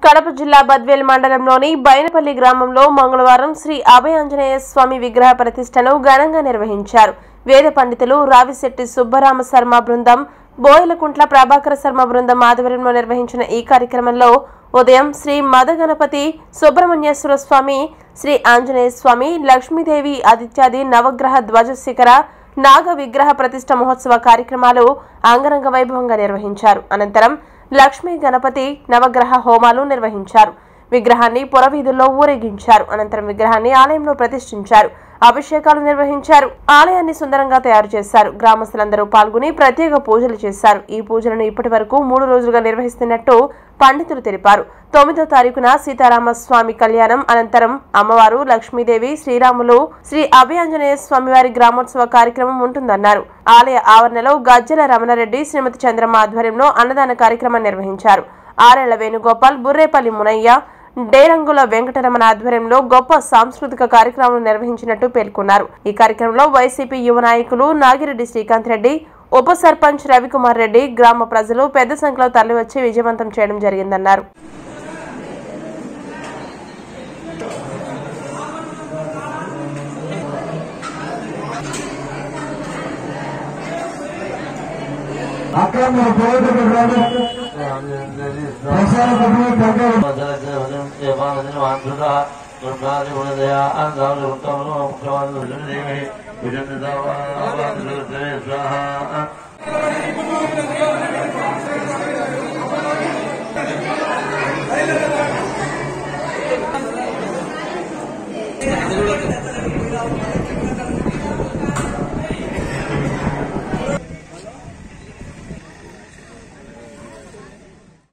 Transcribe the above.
కడప జిల్లా బద్వేల్ మండలంలోని బైనపల్లి గ్రామంలో మంగళవారం శ్రీ అభయ ఆంజనేయ స్వామి విగ్రహ ప్రతిష్టను ఘనంగా నిర్వహించారు వేద పండితులు రావిశెట్టి సుబ్బరామ శర్మ బృందం బోయలకుంట్ల ప్రభాకర శర్మ బృందం ఆధ్వర్యంలో నిర్వహించిన ఈ కార్యక్రమంలో ఉదయం శ్రీ మదగణపతి సుబ్రహ్మణ్యేశ్వర స్వామి శ్రీ ఆంజనేయ స్వామి లక్ష్మీదేవి ఆదిత్యాది నవగ్రహ ధ్వజ శిఖర నాగ విగ్రహ ప్రతిష్ట మహోత్సవ కార్యక్రమాలు అంగరంగ వైభవంగా నిర్వహించారు అనంతరం లక్ష్మీ గణపతి నవగ్రహ హోమాలు నిర్వహించారు విగ్రహాన్ని పురవీధుల్లో ఊరేగించారు అనంతరం విగ్రహాన్ని ఆలయంలో ప్రతిష్ఠించారు అభిషేకాలు నిర్వహించారు ఆలయాన్ని సుందరంగా తయారు చేశారు గ్రామస్తులందరూ పాల్గొని ప్రత్యేక పూజలు చేశారు ఈ పూజలను ఇప్పటి వరకు మూడు రోజులుగా నిర్వహిస్తున్నట్టు పండితులు తెలిపారు తొమ్మిదో తారీఖున సీతారామ స్వామి కళ్యాణం అనంతరం అమ్మవారు లక్ష్మీదేవి శ్రీరాములు శ్రీ అభయాంజనేయ స్వామి వారి గ్రామోత్సవ కార్యక్రమం ఉంటుందన్నారు ఆలయ ఆవరణలో గజ్జల రమణారెడ్డి శ్రీమతి చంద్రమ్మ ఆధ్వర్యంలో అన్నదాన కార్యక్రమం నిర్వహించారు ఆరేళ్ల వేణుగోపాల్ బుర్రేపల్లి మునయ్య డేరంగుల వెంకటరమణ ఆధ్వర్యంలో గొప్ప సాంస్కృతిక కార్యక్రమం నిర్వహించినట్టు పేర్కొన్నారు ఈ కార్యక్రమంలో వైసీపీ యువ నాయకులు నాగిరెడ్డి శ్రీకాంత్ రెడ్డి ఉప సర్పంచ్ రవికుమార్ రెడ్డి గ్రామ ప్రజలు పెద్ద సంఖ్యలో తరలివచ్చి విజయవంతం చేయడం జరిగిందన్నారు అక్కడ మన పోయేటప్పుడు రాదు ప్రసాద పద్ధతి తగ్గదు స్వాహ అది కూడా